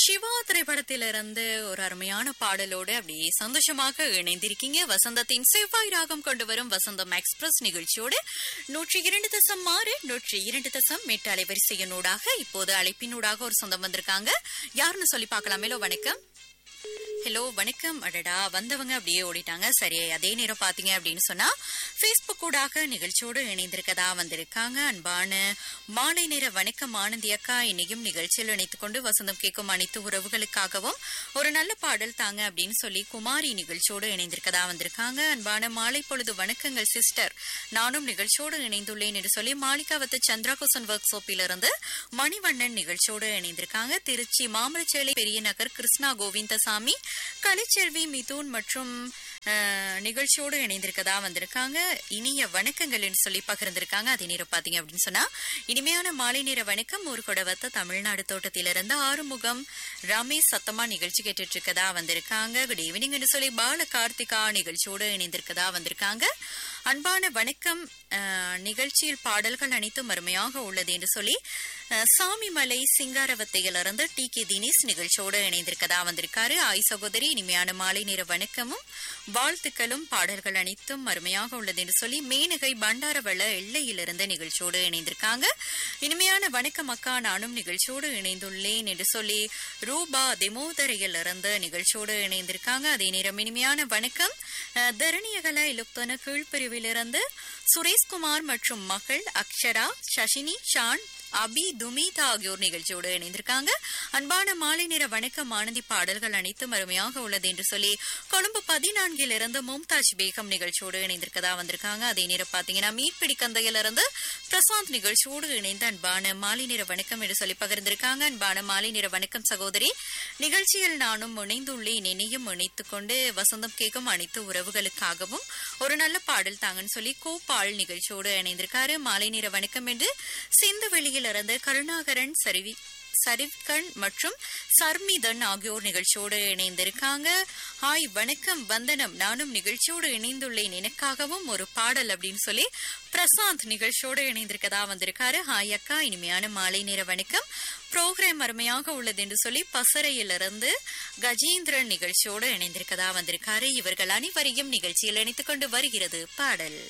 சிவா திரைப்படத்திலிருந்து ஒரு அருமையான பாடலோடு அப்படியே சந்தோஷமாக இணைந்திருக்கீங்க வசந்தத்தின் செவ்வாய் ராகம் கொண்டு வரும் வசந்தம் எக்ஸ்பிரஸ் நிகழ்ச்சியோடு நூற்றி இரண்டு தசம் ஆறு நூற்றி இரண்டு தசம் எட்டு அலைவரிசையினூடாக இப்போது அழைப்பினூடாக ஒரு சொந்தம் வந்திருக்காங்க யாருன்னு சொல்லி பார்க்கலாமேலோ வணக்கம் ஹலோ வணக்கம் அடடா வந்தவங்க அப்படியே ஓடிட்டாங்க சரி அதே நேரம் பாத்தீங்க அப்படின்னு சொன்னா Facebook ஊடாக நிகழ்ச்சியோடு இணைந்திருக்கதா வந்திருக்காங்க அன்பான மாலை நேர வணக்கம் ஆனந்தி அக்கா இன்னையும் நிகழ்ச்சியில் இணைத்துக் கொண்டு வசந்தம் கேட்கும் அனைத்து உறவுகளுக்காகவும் ஒரு நல்ல பாடல் தாங்க அப்படின்னு சொல்லி குமாரி நிகழ்ச்சியோடு இணைந்திருக்கதா வந்திருக்காங்க அன்பான மாலை பொழுது வணக்கங்கள் சிஸ்டர் நானும் நிகழ்ச்சியோடு இணைந்துள்ளேன் என்று சொல்லி மாளிகாவத்து சந்திரா குசன் ஒர்க் ஷாப்பிலிருந்து மணிவண்ணன் நிகழ்ச்சியோடு இணைந்திருக்காங்க திருச்சி மாமரச்சேலை பெரிய நகர் கிருஷ்ணா கோவிந்தசாமி கலைச்செல்வி மிதுன் மற்றும் அஹ், நிகழ்ச்சியோடு இணைந்திருக்கதா வந்திருக்காங்க இனிய வணக்கங்கள் என்று சொல்லி பகிர்ந்திருக்காங்க அதே நேரம் பாத்தீங்க அப்படின்னு சொன்னா இனிமையான மாலை நேர வணக்கம் ஒரு கொடவத்த தமிழ்நாடு தோட்டத்திலிருந்து ஆறுமுகம் ரமேஷ் சத்தமா நிகழ்ச்சி கேட்டுட்டு இருக்கதா வந்திருக்காங்க குட் ஈவினிங் என்று சொல்லி பால கார்த்திகா நிகழ்ச்சியோடு இணைந்திருக்கதா வந்திருக்காங்க அன்பான வணக்கம் அஹ், நிகழ்ச்சியில் பாடல்கள் அனைத்தும் அருமையாக உள்ளது என்று சொல்லி அஹ், சாமிமலை சிங்காரவத்தையிலிருந்து டி கே தினேஷ் நிகழ்ச்சியோடு இணைந்திருக்கதா வந்திருக்காரு ஆய் சகோதரி இனிமையான மாலை நேர வணக்கமும் வாழ்த்துக்களும் பாடல்கள் அனைத்தும் அருமையாக உள்ளது என்று சொல்லி மேனகை பண்டாரவள எல்லையிலிருந்து நிகழ்ச்சியோடு இணைந்திருக்காங்க இனிமையான வணக்கம் அக்கா நானும் நிகழ்ச்சியோடு இணைந்துள்ளேன் என்று சொல்லி ரூபா திமோதரையிலிருந்து நிகழ்ச்சியோடு இணைந்திருக்காங்க அதே நேரம் இனிமையான வணக்கம் அஹ், தரணியகல இலுக்தன கீழ்பிரிவிலிருந்து சுரேஷ்குமார் மற்றும் மகள் அக்ஷரா சஷினி ஷான் அபி துமிதா ஆகியோர் நிகழ்ச்சியோடு இணைந்திருக்காங்க அன்பான மாலை நேர வணக்கம் ஆனந்தி பாடல்கள் அனைத்தும் அருமையாக உள்ளது என்று சொல்லி கொழும்பு பதினான்கில் இருந்து மும்தாஜ் பேகம் நிகழ்ச்சியோடு இணைந்திருக்கதா வந்திருக்காங்க அதே நேரம் பாத்தீங்கன்னா மீன்பிடி கந்தையிலிருந்து பிரசாந்த் நிகழ்ச்சியோடு இணைந்த அன்பான மாலை நேர வணக்கம் என்று சொல்லி பகிர்ந்திருக்காங்க அன்பான மாலை நேர வணக்கம் சகோதரி நிகழ்ச்சியில் நானும் இணைந்துள்ளேன் என்னையும் இணைத்துக் கொண்டு வசந்தம் கேட்கும் அனைத்து உறவுகளுக்காகவும் ஒரு நல்ல பாடல் தாங்கன்னு சொல்லி கோபால் நிகழ்ச்சியோடு இணைந்திருக்காரு மாலை நேர வணக்கம் என்று சிந்துவெளியிலிருந்து கருணாகரன் சரிவி சரிவ்கண் மற்றும் சர்மிதன் ஆகியோர் நிகழ்ச்சியோடு இணைந்திருக்காங்க ஹாய் வணக்கம் வந்தனம் நானும் நிகழ்ச்சியோடு இணைந்துள்ளேன் எனக்காகவும் ஒரு பாடல் அப்படின்னு சொல்லி பிரசாந்த் நிகழ்ச்சியோடு இணைந்திருக்கதா வந்திருக்காரு ஹாய் அக்கா இனிமையான மாலை நேர வணக்கம் ப்ரோக்ராம் அருமையாக உள்ளது என்று சொல்லி பசறையிலிருந்து கஜேந்திரன் நிகழ்ச்சியோடு இணைந்திருக்கதா வந்திருக்காரு இவர்கள் அனைவரையும் நிகழ்ச்சியில் இணைத்துக் கொண்டு வருகிறது பாடல்